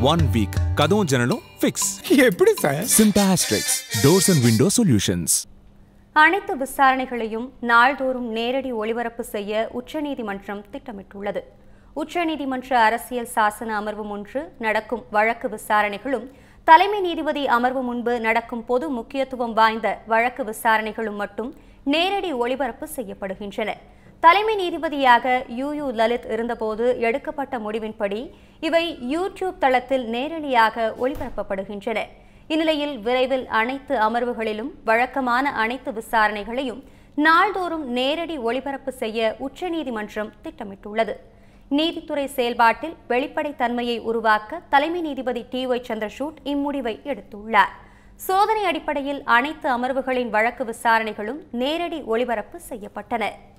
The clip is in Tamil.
ஒன் வீக் கதவும் ஜன்னலும் ஃபிக்ஸ் எப்படி சார் சிம்டாஸ்ட்ரிக்ஸ் டோர்ஸ் அண்ட் விண்டோ சொல்யூஷன்ஸ் அனைத்து விசாரணைகளையும் நாள்தோறும் நேரடி ஒளிபரப்பு செய்ய உச்சநீதிமன்றம் திட்டமிட்டுள்ளது உச்சநீதிமன்ற அரசியல் சாசன அமர்வு முன்பு நடக்கும் வழக்கு விசாரணைகளும் தலைமை நீதிபதி அமர்வு முன்பு நடக்கும் பொது முக்கியத்துவம் வாய்ந்த வழக்கு விசாரணைகளும் மட்டும் நேரடி ஒளிபரப்பு செய்யப்படுகின்றன தலைமை நீதிபதியாக யூ யூ லலித் இருந்தபோது எடுக்கப்பட்ட முடிவின்படி இவை யூடியூப் தளத்தில் நேரடியாக ஒளிபரப்பப்படுகின்றன இந்நிலையில் விரைவில் அனைத்து அமர்வுகளிலும் வழக்கமான அனைத்து விசாரணைகளையும் நாள்தோறும் நேரடி ஒளிபரப்பு செய்ய உச்சநீதிமன்றம் திட்டமிட்டுள்ளது நீதித்துறை செயல்பாட்டில் வெளிப்படைத்தன்மையை உருவாக்க தலைமை நீதிபதி டி ஒய் சந்திரசூட் இம்முடிவை எடுத்துள்ளார் சோதனை அடிப்படையில் அனைத்து அமர்வுகளின் வழக்கு விசாரணைகளும் நேரடி ஒளிபரப்பு செய்யப்பட்டன